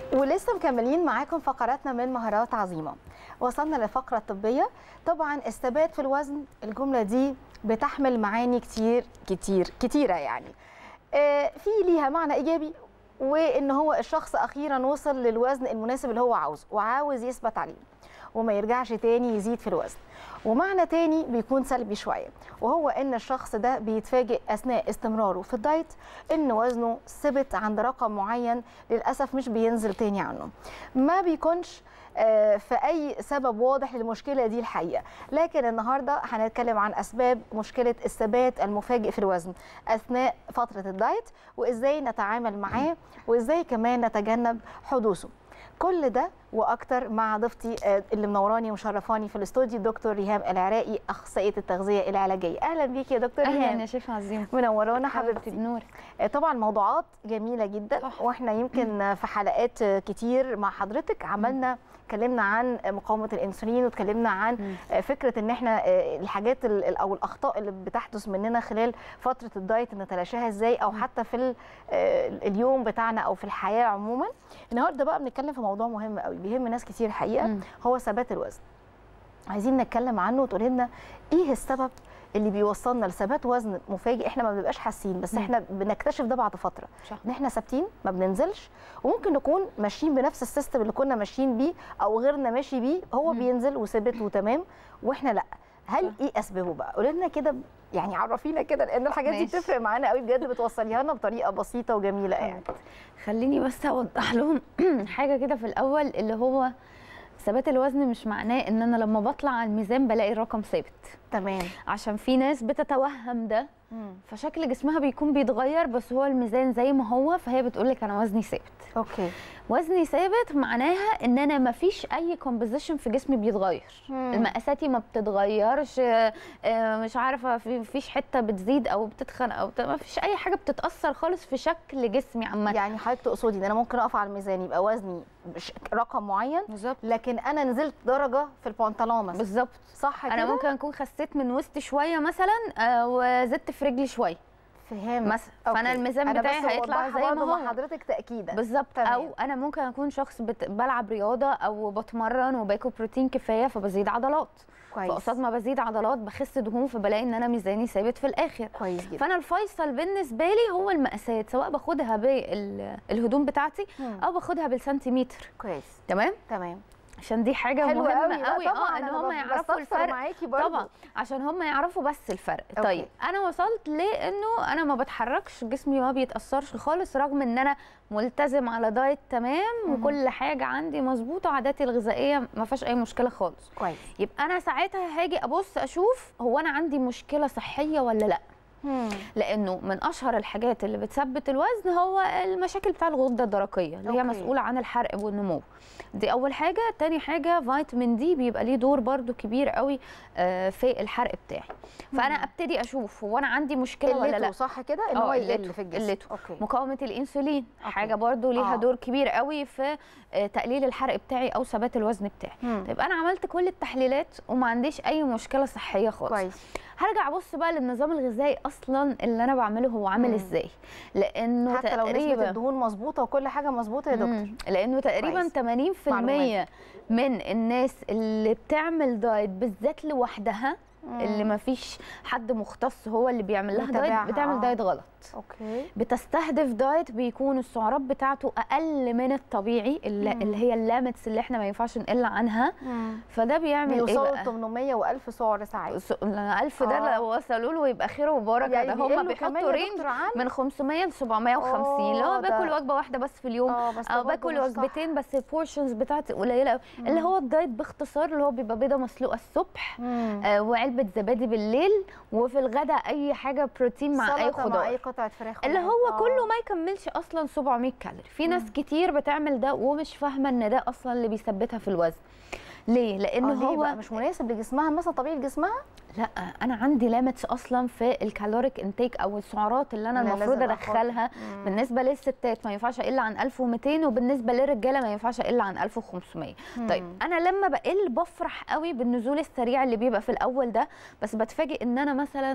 ولسه مكملين معاكم فقراتنا من مهارات عظيمه وصلنا للفقره الطبيه طبعا الثبات في الوزن الجمله دي بتحمل معاني كتير كتير كتيره يعني آه، في ليها معنى ايجابي وان هو الشخص اخيرا وصل للوزن المناسب اللي هو عاوزه وعاوز يثبت عليه وما يرجعش تاني يزيد في الوزن ومعنى تاني بيكون سلبي شويه وهو ان الشخص ده بيتفاجئ اثناء استمراره في الدايت ان وزنه ثبت عند رقم معين للاسف مش بينزل تاني عنه ما بيكونش آه، في اي سبب واضح للمشكله دي الحقيقه لكن النهارده هنتكلم عن اسباب مشكله الثبات المفاجئ في الوزن اثناء فتره الدايت وازاي نتعامل معاه وازاي كمان نتجنب حدوثه كل ده واكتر مع ضيفتي آه، اللي منوراني ومشرفاني في الاستوديو دكتور ريهام العراقي اخصائيه التغذيه العلاجيه اهلا بيكي يا دكتور اهلا ريهام يا شيخ عظيم منورانا حبيبتي بنور آه، طبعا موضوعات جميله جدا صح. واحنا يمكن آه، في حلقات آه، كتير مع حضرتك عملنا اتكلمنا عن آه، مقاومه الانسولين واتكلمنا عن مم. آه، فكره ان احنا آه، الحاجات ال- ال- او الاخطاء اللي بتحدث مننا خلال فتره الدايت نتلاشاها ازاي او حتى في ال- آه، اليوم بتاعنا او في الحياه عموما النهارده بقى بنتكلم في موضوع مهم قوي بيهم ناس كتير الحقيقه مم. هو ثبات الوزن عايزين نتكلم عنه وتقولي لنا ايه السبب اللي بيوصلنا لثبات وزن مفاجئ احنا ما بنبقاش حاسين بس مم. احنا بنكتشف ده بعد فتره صح. ان احنا ثابتين ما بننزلش وممكن نكون ماشيين بنفس السيستم اللي كنا ماشيين بيه او غيرنا ماشي بيه هو مم. بينزل وثابت وتمام واحنا لا هل صح. ايه اسبابه بقى قولي لنا كده يعني عرفينا كده لان الحاجات دي ماشي. بتفرق معانا قوي بجد بتوصليها لنا بطريقه بسيطه وجميله يعني خليني بس اوضح لهم حاجه كده في الاول اللي هو ثبات الوزن مش معناه ان انا لما بطلع على الميزان بلاقي الرقم ثابت تمام عشان في ناس بتتوهم ده مم. فشكل جسمها بيكون بيتغير بس هو الميزان زي ما هو فهي بتقول لك انا وزني ثابت اوكي وزني ثابت معناها ان انا ما فيش اي كومبوزيشن في جسمي بيتغير مم. المقاساتي ما بتتغيرش آه، آه، مش عارفه في فيش حته بتزيد او بتتخن او بت... ما فيش اي حاجه بتتاثر خالص في شكل جسمي عامه يعني حضرتك تقصدي ان انا ممكن اقف على الميزان يبقى وزني بش- رقم معين بالظبط لكن انا نزلت درجه في البنطلون مثلا بالظبط صح كده انا ممكن اكون خسيت من وسط شويه مثلا آه، وزدت في رجلي شويه فهمت مثلا فانا أوكي. الميزان أنا بتاعي بس هيطلع بوضحها زي ما برضه هو مع حضرتك تاكيدا بالظبط تمام. او انا ممكن اكون شخص بت... بلعب رياضه او بتمرن وباكل بروتين كفايه فبزيد عضلات كويس فقصاد ما بزيد عضلات بخس دهون فبلاقي ان انا ميزاني ثابت في الاخر كويس جدا فانا الفيصل بالنسبه لي هو المقاسات سواء باخدها بالهدوم بتاعتي مم. او باخدها بالسنتيمتر كويس تمام تمام عشان دي حاجه حلو مهمه قوي لا قوي طبعا اه ان أنا هم بس- يعرفوا بستفسر الفرق معاكي برضه طبعا عشان هم يعرفوا بس الفرق أوكي. طيب انا وصلت لانه انا ما بتحركش جسمي ما بيتاثرش خالص رغم ان انا ملتزم على دايت تمام مهم. وكل حاجه عندي مظبوطه عاداتي الغذائيه ما فيهاش اي مشكله خالص كويس يبقى انا ساعتها هاجي ابص اشوف هو انا عندي مشكله صحيه ولا لا مم. لانه من اشهر الحاجات اللي بتثبت الوزن هو المشاكل بتاع الغده الدرقيه اللي هي أوكي. مسؤوله عن الحرق والنمو دي اول حاجه تاني حاجه فيتامين دي بيبقى ليه دور برده كبير قوي آه، في الحرق بتاعي فانا مم. ابتدي اشوف هو انا عندي مشكله ولا قلته لا صح كده ان آه، هو قلته، يقل في الجسم قلته. اوكي مقاومه الانسولين أوكي. حاجه برضو ليها آه. دور كبير قوي في آه، تقليل الحرق بتاعي او ثبات الوزن بتاعي مم. طيب انا عملت كل التحليلات وما عنديش اي مشكله صحيه خالص كويس هرجع ابص بقى للنظام الغذائي اصلا اللي انا بعمله هو عامل مم. ازاي لانه حتى لو نسبه تقريبا الدهون مظبوطه وكل حاجه مظبوطه يا دكتور مم. لانه تقريبا كويس. 80% معلومات. من الناس اللي بتعمل دايت بالذات لوحدها اللي ما فيش حد مختص هو اللي بيعمل لها بيتابعها، دايت بتعمل آه. دايت غلط اوكي بتستهدف دايت بيكون السعرات بتاعته اقل من الطبيعي اللي, مم. اللي هي اللامتس اللي احنا ما ينفعش نقل عنها مم. فده بيعمل ايه بيوصلوا بقى 800 و1000 سعر ساعات س- ألف ده آه. لو وصلوا له يبقى خير وبركه يعني ده هم بيقلوا كمان بيحطوا يا رينج دكتور عن من 500 ل 750 اللي آه، هو ده- باكل وجبه واحده بس في اليوم اه بس ده او برضه باكل مش صح. وجبتين بس البورشنز بتاعتي قليله قوي اللي هو الدايت باختصار اللي هو بيبقى بيضه مسلوقه الصبح مم. آه وعلبه زبادي بالليل وفي الغداء اي حاجه بروتين مع اي سلطة مع اي خضار قطعه فراخ اللي ولا- هو آه. كله ما يكملش اصلا 700 كالوري في ناس مم. كتير بتعمل ده ومش فاهمه ان ده اصلا اللي بيثبتها في الوزن ليه لان آه، ليه هو بقى مش مناسب لجسمها مثلا طبيعه جسمها لا انا عندي ليميتس اصلا في الكالوريك انتيك او السعرات اللي انا اللي المفروض لازم آخدها. ادخلها مم. بالنسبه للستات ما ينفعش اقل عن 1200 وبالنسبه للرجاله ما ينفعش اقل عن 1500 طيب مم. انا لما بقل بفرح قوي بالنزول السريع اللي بيبقى في الاول ده بس بتفاجئ ان انا مثلا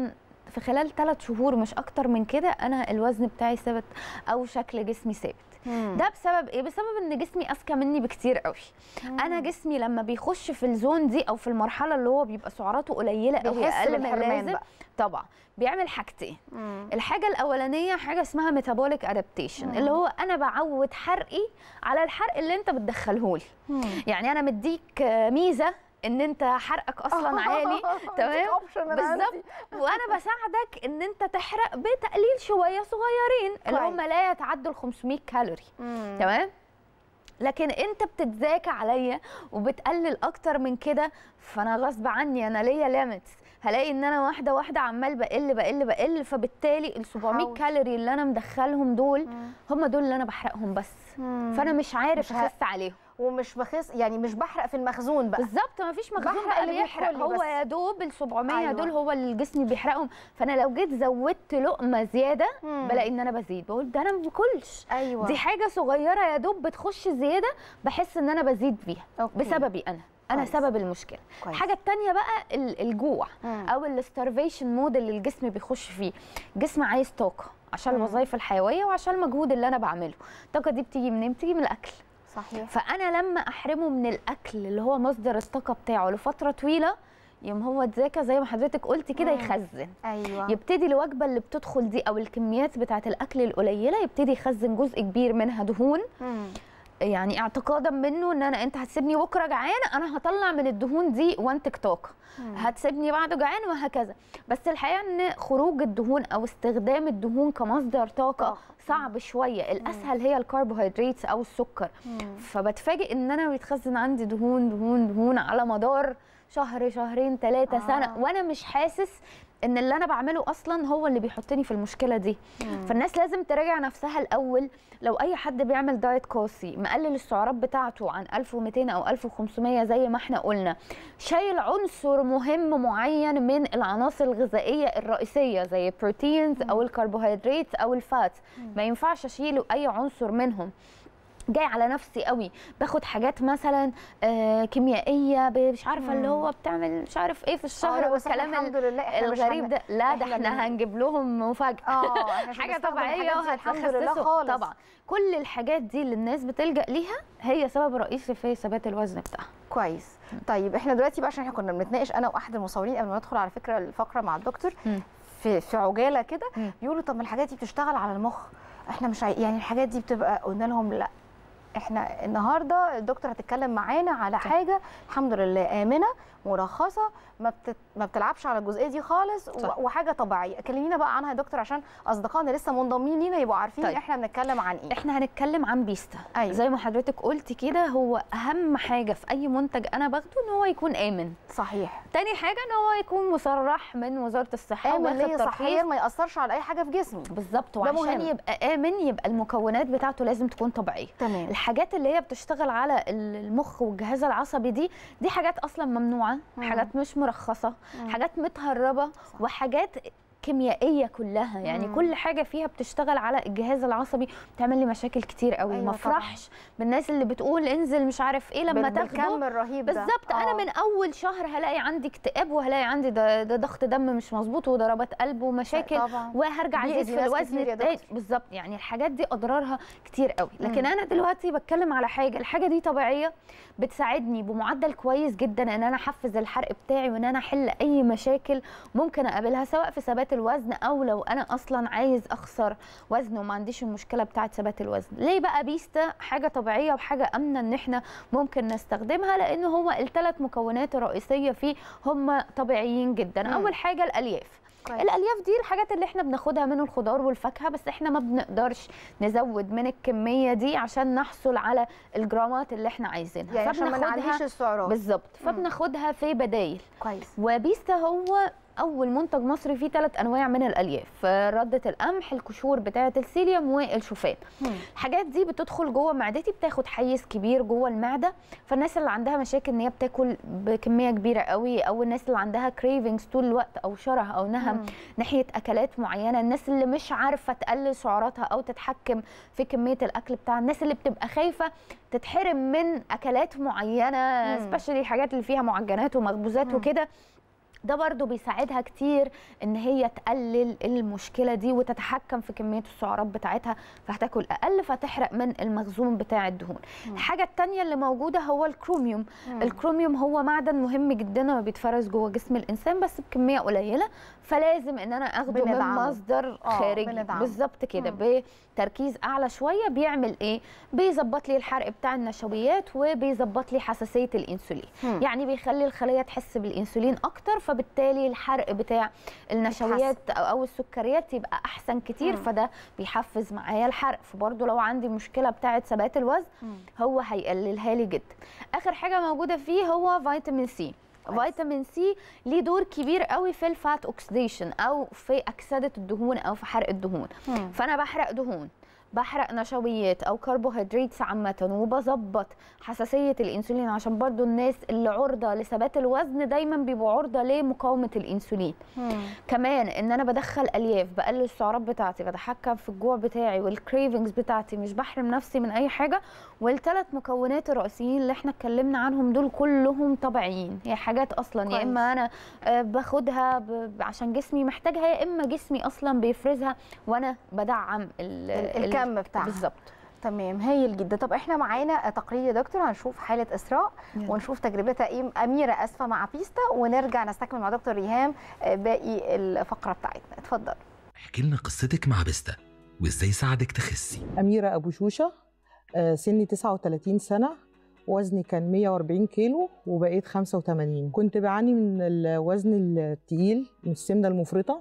في خلال ثلاث شهور مش اكتر من كده انا الوزن بتاعي ثابت او شكل جسمي ثابت ده بسبب ايه بسبب ان جسمي اذكى مني بكتير قوي انا جسمي لما بيخش في الزون دي او في المرحله اللي هو بيبقى سعراته قليله قوي بيحس اقل من بالحرمان اللازم بقى. طبعا بيعمل حاجتين مم. الحاجه الاولانيه حاجه اسمها ميتابوليك ادابتيشن اللي هو انا بعود حرقي على الحرق اللي انت بتدخله لي مم. يعني انا مديك آه، ميزه ان انت حرقك اصلا عالي تمام بالظبط وانا بساعدك ان انت تحرق بتقليل شويه صغيرين اللي كويس. هم لا يتعدوا ال 500 كالوري تمام تمام لكن انت بتتذاكى عليا وبتقلل اكتر من كده فانا غصب عني انا ليا ليميتس هلاقي ان انا واحده واحده عمال بقل بقل بقل فبالتالي ال 700 حاول. كالوري اللي انا مدخلهم دول هم دول اللي انا بحرقهم بس فانا مش عارف مش ه- اخس عليهم ومش بخس يعني مش بحرق في المخزون بقى بالظبط ما فيش مخزون بحرق بقى اللي بيحرق بيدخل لي هو بس. يا دوب ال 700 أيوة. دول هو اللي الجسم بيحرقهم فانا لو جيت زودت لقمه زياده مم. بلاقي ان انا بزيد بقول ده انا ما باكلش ايوه دي حاجه صغيره يا دوب بتخش زياده بحس ان انا بزيد بيها أوكي. بسببي انا انا كويس. سبب المشكله كويس. الحاجه التانية بقى ال- الجوع مم. او الستارفيشن مود اللي الجسم بيخش فيه الجسم عايز طاقه عشان مم. الوظائف الحيويه وعشان المجهود اللي انا بعمله الطاقه دي بتيجي منين بتيجي من الاكل صحيح فانا لما احرمه من الاكل اللي هو مصدر الطاقه بتاعه لفتره طويله يوم هو اتذاكى زي ما حضرتك قلت كده مم. يخزن ايوه يبتدي الوجبه اللي بتدخل دي او الكميات بتاعه الاكل القليله يبتدي يخزن جزء كبير منها دهون مم. يعني اعتقادا منه ان انا انت هتسيبني بكره جعان انا هطلع من الدهون دي وانتج طاقه مم. هتسيبني بعده جعان وهكذا بس الحقيقه ان خروج الدهون او استخدام الدهون كمصدر طاقه طاقة. صعب شويه الاسهل هي الكربوهيدرات او السكر مم. فبتفاجئ ان انا بيتخزن عندي دهون دهون دهون على مدار شهر شهرين ثلاثة آه. سنة وانا مش حاسس ان اللي انا بعمله اصلا هو اللي بيحطني في المشكلة دي مم. فالناس لازم تراجع نفسها الاول لو اي حد بيعمل دايت قاسي مقلل السعرات بتاعته عن 1200 او 1500 زي ما احنا قلنا شايل عنصر مهم معين من العناصر الغذائيه الرئيسيه زي البروتينز او الكربوهيدرات او الفات ما ينفعش اشيله اي عنصر منهم جاي على نفسي قوي باخد حاجات مثلا آه كيميائيه ب- مش عارفه اللي هو بتعمل مش عارف ايه في آه، الشهر لا، بس إحنا والكلام الحمد لله إحنا مش الغريب هن- ده لا ده إحنا احنا بن- هنجيب لهم مفاجاه اه إحنا مش حاجه بنستخدم طبيعيه الحاجات دي الحمد لله وهتخسسه خالص طبعا كل الحاجات دي اللي الناس بتلجا ليها هي سبب رئيسي في ثبات الوزن بتاعها كويس طيب احنا دلوقتي بقى عشان احنا كنا بنتناقش انا واحد المصورين قبل ما ندخل على فكره الفقره مع الدكتور مم. في في عجاله كده مم. بيقولوا طب ما الحاجات دي بتشتغل على المخ احنا مش عاي... يعني الحاجات دي بتبقى قلنا لهم لا احنا النهارده الدكتور هتتكلم معانا على حاجه الحمد لله امنه مرخصه ما بتت... ما بتلعبش على الجزئيه دي خالص صح. و... وحاجه طبيعيه كلمينا بقى عنها يا دكتور عشان اصدقائنا لسه منضمين لينا يبقوا عارفين طيب. احنا بنتكلم عن ايه احنا هنتكلم عن بيستا أيوة. زي ما حضرتك قلتي كده هو اهم حاجه في اي منتج انا باخده ان هو يكون امن صحيح تاني حاجه ان هو يكون مصرح من وزاره الصحه امن واخد ليا ترخيص. صحيا ما ياثرش على اي حاجه في جسمي بالظبط ده وعشان مهم. يبقى امن يبقى المكونات بتاعته لازم تكون طبيعيه تمام الحاجات اللي هي بتشتغل على المخ والجهاز العصبي دي دي حاجات اصلا ممنوعه مم. حاجات مش مرخصه مم. حاجات متهربه وحاجات كيميائيه كلها يعني مم. كل حاجه فيها بتشتغل على الجهاز العصبي بتعمل لي مشاكل كتير قوي أيوة ما طبعاً. افرحش بالناس اللي بتقول انزل مش عارف ايه لما بال- تاخده بالكم الرهيب ده بالظبط انا آه. من اول شهر هلاقي عندي اكتئاب وهلاقي عندي ده, ده ضغط دم مش مظبوط وضربات قلب ومشاكل طبعاً. وهرجع بيأذي ازيد في ناس الوزن كتير يا التاني دكتور. بالظبط يعني الحاجات دي اضرارها كتير قوي لكن مم. انا دلوقتي بتكلم على حاجه الحاجه دي طبيعيه بتساعدني بمعدل كويس جدا ان انا احفز الحرق بتاعي وان انا احل اي مشاكل ممكن اقابلها سواء في ثبات الوزن او لو انا اصلا عايز اخسر وزن وما عنديش المشكله بتاعه ثبات الوزن ليه بقى بيستا حاجه طبيعيه وحاجه امنه ان احنا ممكن نستخدمها لان هو الثلاث مكونات الرئيسيه فيه هم طبيعيين جدا مم. اول حاجه الالياف كويس. الالياف دي الحاجات اللي احنا بناخدها من الخضار والفاكهه بس احنا ما بنقدرش نزود من الكميه دي عشان نحصل على الجرامات اللي احنا عايزينها يعني عشان ما فبناخدها- نعليش السعرات بالظبط مم. فبناخدها في بدايل كويس وبيستا هو اول منتج مصري فيه ثلاث انواع من الالياف رده القمح القشور بتاعه السيليوم والشوفان مم. الحاجات دي بتدخل جوه معدتي بتاخد حيز كبير جوه المعده فالناس اللي عندها مشاكل ان هي بتاكل بكميه كبيره قوي او الناس اللي عندها كريفنجز طول الوقت او شره او نهم مم. ناحيه اكلات معينه الناس اللي مش عارفه تقلل سعراتها او تتحكم في كميه الاكل بتاع الناس اللي بتبقى خايفه تتحرم من اكلات معينه مم. سبيشالي الحاجات اللي فيها معجنات ومخبوزات مم. وكده ده برضو بيساعدها كتير ان هي تقلل المشكله دي وتتحكم في كميه السعرات بتاعتها فهتاكل اقل فتحرق من المخزون بتاع الدهون الحاجه الثانيه اللي موجوده هو الكروميوم الكروميوم هو معدن مهم جدا ما بيتفرز جوه جسم الانسان بس بكميه قليله فلازم ان انا اخده من بندعمه. مصدر آه، خارجي بندعمه. بالظبط كده مم. بتركيز اعلى شويه بيعمل ايه بيظبط لي الحرق بتاع النشويات وبيظبط لي حساسيه الانسولين مم. يعني بيخلي الخليه تحس بالانسولين اكتر فبالتالي الحرق بتاع النشويات او أو السكريات يبقى احسن كتير مم. فده بيحفز معايا الحرق فبرضه لو عندي مشكله بتاعه ثبات الوزن مم. هو هيقللها لي جدا اخر حاجه موجوده فيه هو فيتامين سي كويس. فيتامين سي ليه دور كبير قوي في الفات اوكسيديشن او في اكسده الدهون او في حرق الدهون مم. فانا بحرق دهون بحرق نشويات او كربوهيدرات عامه وبظبط حساسيه الانسولين عشان برضو الناس اللي عرضه لثبات الوزن دايما بيبقوا عرضه لمقاومه الانسولين مم. كمان ان انا بدخل الياف بقلل السعرات بتاعتي بتحكم في الجوع بتاعي والكريفنجز بتاعتي مش بحرم نفسي من اي حاجه والثلاث مكونات الرئيسيين اللي احنا اتكلمنا عنهم دول كلهم طبيعيين هي حاجات اصلا كويس. يا اما انا آه، باخدها ب- ب- عشان جسمي محتاجها يا اما جسمي اصلا بيفرزها وانا بدعم ال- ال- ال- الكم بتاعها. بالظبط تمام هايل جدا طب احنا معانا تقرير يا دكتور هنشوف حاله اسراء يلا. ونشوف تجربتها ايه اميره اسفه مع بيستا ونرجع نستكمل مع دكتور ريهام آه، باقي الفقره بتاعتنا اتفضل احكي لنا قصتك مع بيستا وازاي ساعدك تخسي أميرة أبو شوشة آه، سني 39 سنة وزني كان 140 كيلو وبقيت 85 كنت بعاني من الوزن التقيل من السمنة المفرطة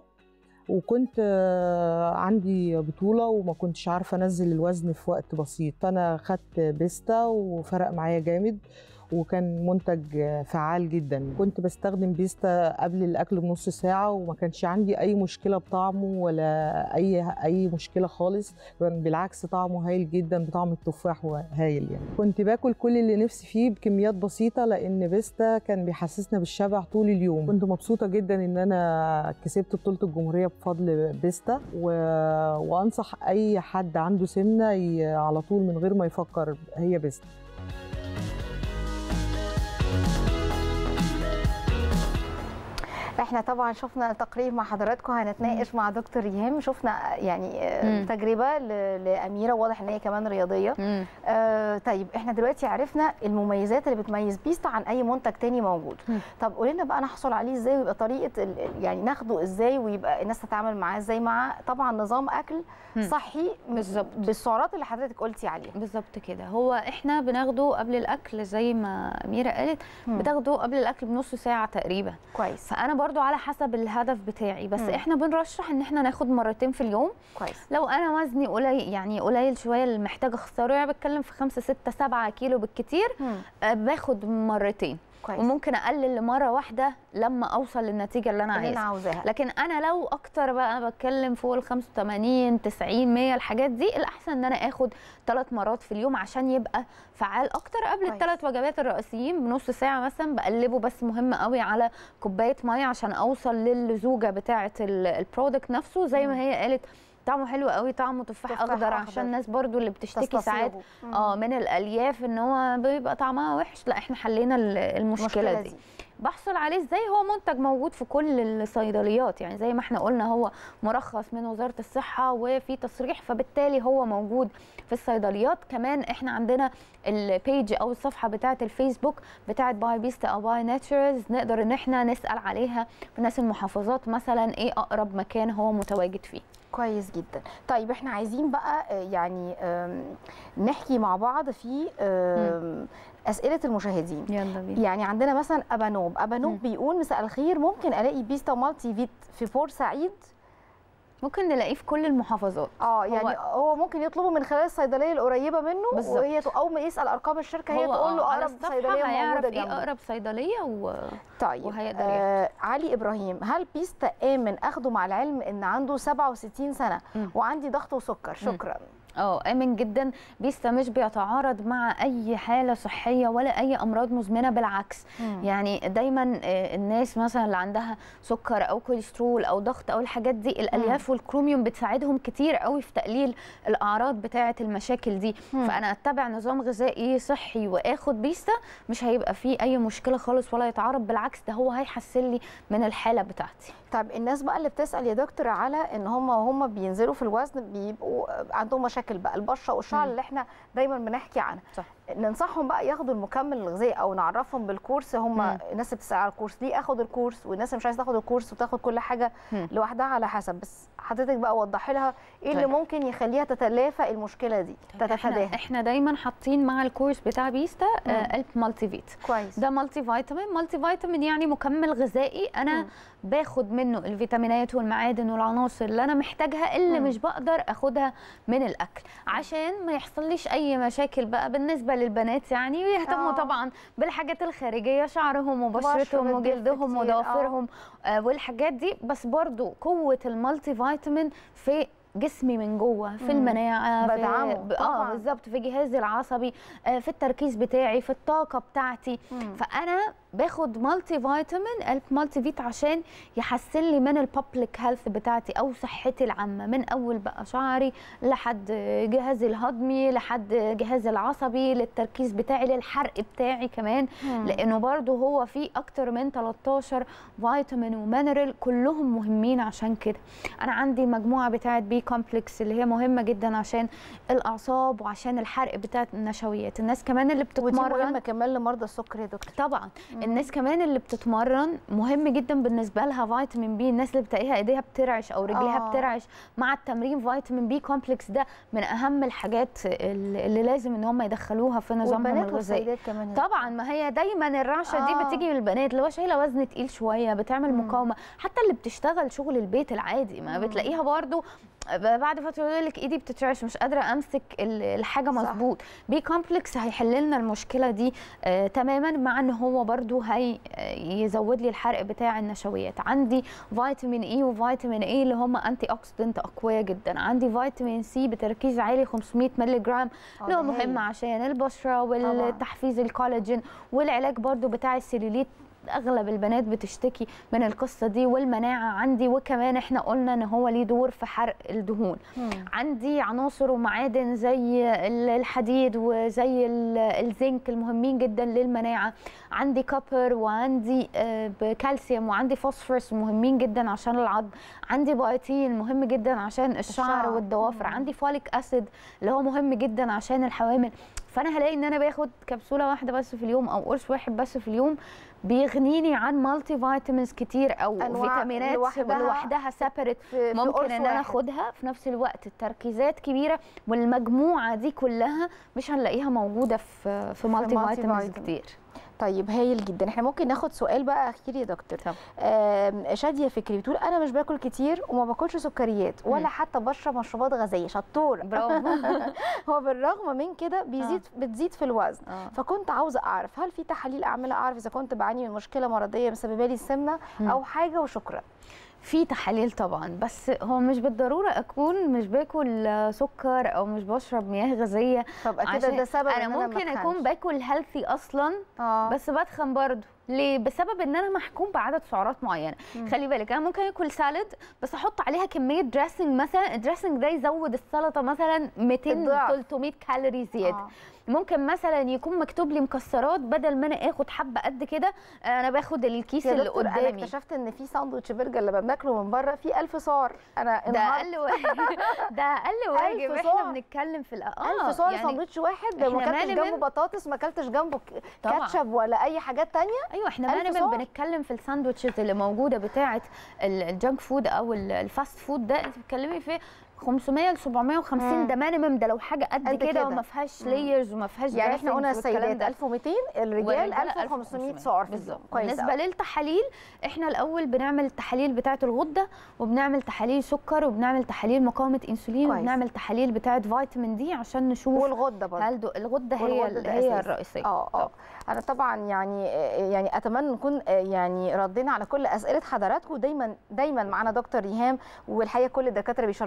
وكنت آه، عندي بطولة وما كنتش عارفة أنزل الوزن في وقت بسيط فأنا خدت بيستا وفرق معايا جامد وكان منتج آه، فعال جدا كنت بستخدم بيستا قبل الأكل بنص ساعة وما كانش عندي أي مشكلة بطعمه ولا أي أي مشكلة خالص كان بالعكس طعمه هايل جدا بطعم التفاح هايل يعني كنت باكل كل اللي نفسي فيه بكميات بسيطه لان بيستا كان بيحسسنا بالشبع طول اليوم كنت مبسوطه جدا ان انا كسبت بطوله الجمهوريه بفضل بيستا و... وانصح اي حد عنده سمنه ي... على طول من غير ما يفكر هي بيستا احنا طبعا شفنا تقرير مع حضراتكم هنتناقش مع دكتور ريهام شفنا يعني آه، مم. تجربه ل- لاميره واضح ان هي كمان رياضيه مم. آه طيب احنا دلوقتي عرفنا المميزات اللي بتميز بيستا عن اي منتج تاني موجود مم. طب قولي لنا بقى نحصل عليه ازاي ويبقى طريقه ال- ال- يعني ناخده ازاي ويبقى الناس تتعامل معاه ازاي مع طبعا نظام اكل مم. صحي بالظبط. بالسعرات اللي حضرتك قلتي عليها بالظبط كده هو احنا بناخده قبل الاكل زي ما اميره قالت مم. بتاخده قبل الاكل بنص ساعه تقريبا كويس فانا برضو على حسب الهدف بتاعي بس مم. احنا بنرشح ان احنا ناخد مرتين في اليوم كويس لو انا وزني قليل يعني قليل شويه اللي محتاجه اخسره يعني بتكلم في 5 6 7 كيلو بالكتير مم. آه، باخد مرتين كويس وممكن اقلل لمره واحده لما اوصل للنتيجه اللي انا اللي انا عايزها عاوزاها لكن انا لو اكتر بقى بتكلم فوق ال 85 90 100 الحاجات دي الاحسن ان انا اخد ثلاث مرات في اليوم عشان يبقى فعال اكتر قبل كويس. الثلاث وجبات الرئيسيين بنص ساعه مثلا بقلبه بس مهم قوي على كوبايه ميه عشان اوصل للزوجه بتاعه ال- البرودكت نفسه زي ما مم. هي قالت طعمه حلو قوي طعمه تفاح, تفاح اخضر أخضر. عشان الناس برضو اللي بتشتكي تستصيغه. ساعات مم. اه من الالياف ان هو بيبقى طعمها وحش لا احنا حلينا ال- المشكله دي بحصل عليه ازاي هو منتج موجود في كل الصيدليات يعني زي ما احنا قلنا هو مرخص من وزاره الصحه وفي تصريح فبالتالي هو موجود في الصيدليات كمان احنا عندنا البيج او الصفحه بتاعه الفيسبوك بتاعه باي بيستا او باي ناتشرز نقدر ان احنا نسال عليها في ناس المحافظات مثلا ايه اقرب مكان هو متواجد فيه كويس جدا طيب احنا عايزين بقى آه، يعني آم، نحكي مع بعض في آم، اسئله المشاهدين يلا بينا يعني عندنا مثلا ابانوب ابانوب مم. بيقول مساء الخير ممكن الاقي بيستا مالتي فيت في بورسعيد ممكن نلاقيه في كل المحافظات اه يعني هو ممكن يطلبه من خلال الصيدليه القريبه منه بالظبط. وهي ت- او ما يسال ارقام الشركه هي هو تقول له آه، على اقرب الصفحة صيدليه هيعرف موجوده ايه جنبه اقرب صيدليه و... طيب وهيقدر آه علي ابراهيم هل بيستا امن اخده مع العلم ان عنده 67 سنه مم. وعندي ضغط وسكر شكرا اه امن جدا بيستا مش بيتعارض مع اي حاله صحيه ولا اي امراض مزمنه بالعكس يعني دايما آه، الناس مثلا اللي عندها سكر او كوليسترول او ضغط او الحاجات دي الالياف والكروميوم بتساعدهم كتير قوي في تقليل الاعراض بتاعه المشاكل دي مم. فانا اتبع نظام غذائي صحي واخد بيستا مش هيبقى فيه اي مشكله خالص ولا يتعارض بالعكس ده هو هيحسن لي من الحاله بتاعتي طب الناس بقى اللي بتسال يا دكتور على ان هم وهم بينزلوا في الوزن بيبقوا عندهم مشاكل بقى البشره والشعر مم. اللي احنا دايما بنحكي عنها صح. ننصحهم بقى ياخدوا المكمل الغذائي او نعرفهم بالكورس هم مم. الناس اللي بتسال على الكورس ليه اخد الكورس والناس اللي مش عايزه تاخد الكورس وتاخد كل حاجه مم. لوحدها على حسب بس حضرتك بقى وضحي لها ايه اللي طيب. ممكن يخليها تتلافى المشكله دي احنا, تتفاداها احنا دايما حاطين مع الكورس بتاع بيستا مم. آه الب مالتي فيت كويس ده مالتي فيتامين مالتي فيتامين يعني مكمل غذائي انا مم. باخد منه الفيتامينات والمعادن والعناصر اللي انا محتاجها اللي مم. مش بقدر اخدها من الاكل عشان ما يحصليش اي مشاكل بقى بالنسبه للبنات يعني ويهتموا آه. طبعا بالحاجات الخارجيه شعرهم وبشرتهم بشرة الجلد وجلدهم كتير، آه. وضوافرهم آه والحاجات دي بس برضو قوه المالتي فيتامين في جسمي من جوه في مم. المناعه في بدعمه ب- اه طبعاً. بالظبط في جهازي العصبي آه في التركيز بتاعي في الطاقه بتاعتي مم. فانا باخد مالتي فيتامين الب مالتي فيت عشان يحسن لي من البابليك هيلث بتاعتي او صحتي العامه من اول بقى شعري لحد جهازي الهضمي لحد جهازي العصبي للتركيز بتاعي للحرق بتاعي كمان مم. لانه برضو هو فيه اكتر من 13 فيتامين ومينرال كلهم مهمين عشان كده انا عندي مجموعه بتاعه بي كومبلكس اللي هي مهمه جدا عشان الاعصاب وعشان الحرق بتاعه النشويات الناس كمان اللي ودي بتتمرن مهمه كمان لمرضى السكر يا دكتور طبعا الناس كمان اللي بتتمرن مهم جدا بالنسبه لها فيتامين بي الناس اللي بتلاقيها ايديها بترعش او رجليها آه. بترعش مع التمرين فيتامين بي كومبلكس ده من اهم الحاجات اللي اللي لازم ان هم يدخلوها في نظامهم والبنات الغذائي والسيدات كمان يا طبعا ما هي دايما الرعشه آه. دي بتيجي من البنات اللي هو شايله وزن تقيل شويه بتعمل مم. مقاومه حتى اللي بتشتغل شغل البيت العادي ما مم. بتلاقيها برضو بعد فتره يقول لك ايدي بتترعش مش قادره امسك ال- الحاجه صح. مظبوط بي كومبلكس هيحل لنا المشكله دي آه تماما مع ان هو برضو هي آه، يزود لي الحرق بتاع النشويات عندي فيتامين اي وفيتامين اي اللي هم انتي اوكسيدنت اقوياء جدا عندي فيتامين سي بتركيز عالي 500 مللي جرام آه، اللي هو ده مهم هايل. عشان البشره والتحفيز الكولاجين والعلاج برضو بتاع السيلوليت اغلب البنات بتشتكي من القصه دي والمناعه عندي وكمان احنا قلنا ان هو ليه دور في حرق الدهون مم. عندي عناصر ومعادن زي ال- الحديد وزي ال- الزنك المهمين جدا للمناعه عندي كوبر وعندي آه، ب- كالسيوم وعندي فوسفورس مهمين جدا عشان العظم عندي بايتين مهم جدا عشان الشعر الشعر. والضوافر مم. عندي فوليك اسيد اللي هو مهم جدا عشان الحوامل فانا هلاقي ان انا باخد كبسوله واحده بس في اليوم او قرص واحد بس في اليوم بيغنيني عن مالتي فيتامينز كتير او أنواع فيتامينات لوحدها. لوحدها سيبريت في- في ممكن قرص ان انا واحد. اخدها في نفس الوقت التركيزات كبيره والمجموعه دي كلها مش هنلاقيها موجوده في في مالتي multi فيتامينز vitamin. كتير طيب هايل جدا احنا ممكن ناخد سؤال بقى اخير يا دكتور طبعا. آم، شاديه فكري بتقول انا مش باكل كتير وما باكلش سكريات ولا مم. حتى بشرب مشروبات غازيه شطوره برافو هو بالرغم من كده بيزيد بتزيد في الوزن آه. فكنت عاوزه اعرف هل في تحاليل اعملها اعرف اذا كنت بعاني من مشكله مرضيه مسببه لي السمنه مم. او حاجه وشكرا في تحاليل طبعا بس هو مش بالضروره اكون مش باكل آه، سكر او مش بشرب مياه غازيه فبقى كده عشان ده سبب انا إن ما ممكن أتخنش. اكون باكل هيلثي اصلا اه بس بتخن برضه ليه بسبب ان انا محكوم بعدد سعرات معينه مم. خلي بالك انا ممكن اكل سالد بس احط عليها كميه دريسنج مثلا الدريسنج ده يزود السلطه مثلا 200 الضعف. 300 كالوري زياده آه. ممكن مثلا يكون مكتوب لي مكسرات بدل ما انا اخد حبه قد كده انا باخد الكيس يا اللي دكتور انا قدامي اكتشفت ان في ساندوتش برجر لما بناكله من بره فيه 1000 سعر انا ده انهارت. اقل واجب ده اقل واجب ألف احنا سعر. بنتكلم في الأ- 1000 سعر يعني ساندوتش واحد لو ما إحنا اكلتش مالي جنبه من- بطاطس ما اكلتش جنبه ك- طبعاً. كاتشب ولا اي حاجات تانية ايوه احنا ألف دايما سعر. بنتكلم في الساندوتشز اللي موجوده بتاعه ال- الجانك فود او ال- الفاست فود ده انت بتتكلمي في 500 ل 750 مم. ده مينيمم ده لو حاجه قد, قد كده كده. وما فيهاش مم. لايرز وما فيهاش يعني احنا dressings قلنا والكلام السيدات ده. 1200 الرجال والرجالة 1500 سعر في بالظبط اليوم كويس بالنسبه أوي. للتحاليل احنا الاول بنعمل التحاليل بتاعه الغده وبنعمل تحاليل سكر وبنعمل تحاليل مقاومه انسولين كويس. وبنعمل تحاليل بتاعه فيتامين دي عشان نشوف والغده برضه هل دو- الغده هي والغدة ال- ده هي أساسي. الرئيسيه اه اه انا طبعا يعني يعني اتمنى نكون يعني ردينا على كل اسئله حضراتكم دايما دايما معانا دكتور ريهام والحقيقه كل الدكاتره بيشرفونا من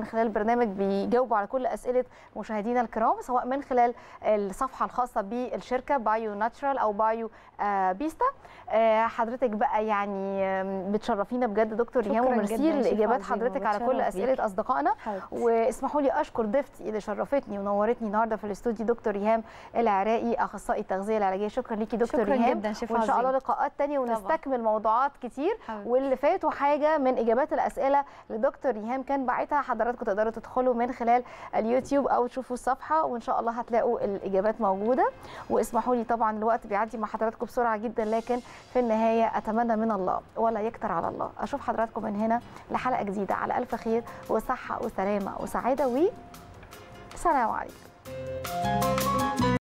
من خلال البرنامج بيجاوبوا على كل اسئله مشاهدينا الكرام سواء من خلال الصفحه الخاصه بالشركه بايو ناتشرال او بايو آه، بيستا آه، حضرتك بقى يعني آم، بتشرفينا بجد دكتور ريهام شكراً وميرسي جداً، شيف لاجابات عظيمة، حضرتك على كل بتشرف اسئله بيكي. اصدقائنا حبيبتي. واسمحوا لي اشكر ضيفتي اللي شرفتني ونورتني النهارده في الاستوديو دكتور ريهام العراقي اخصائي التغذيه العلاجيه شكرا ليكي دكتور شكراً ريهام جداً، شيف وان شاء الله عظيم. لقاءات تانية طبعاً. ونستكمل موضوعات كتير حبيبتي. واللي فاتوا حاجه من اجابات الاسئله لدكتور ريهام كان باعتها حضراتكم تقدروا تدخلوا من خلال اليوتيوب او تشوفوا الصفحه وان شاء الله هتلاقوا الاجابات موجوده واسمحوا لي طبعا الوقت بيعدي مع حضراتكم بسرعه جدا لكن في النهايه اتمنى من الله ولا يكتر على الله اشوف حضراتكم من هنا لحلقه جديده على الف خير وصحه وسلامه وسعاده و سلام عليكم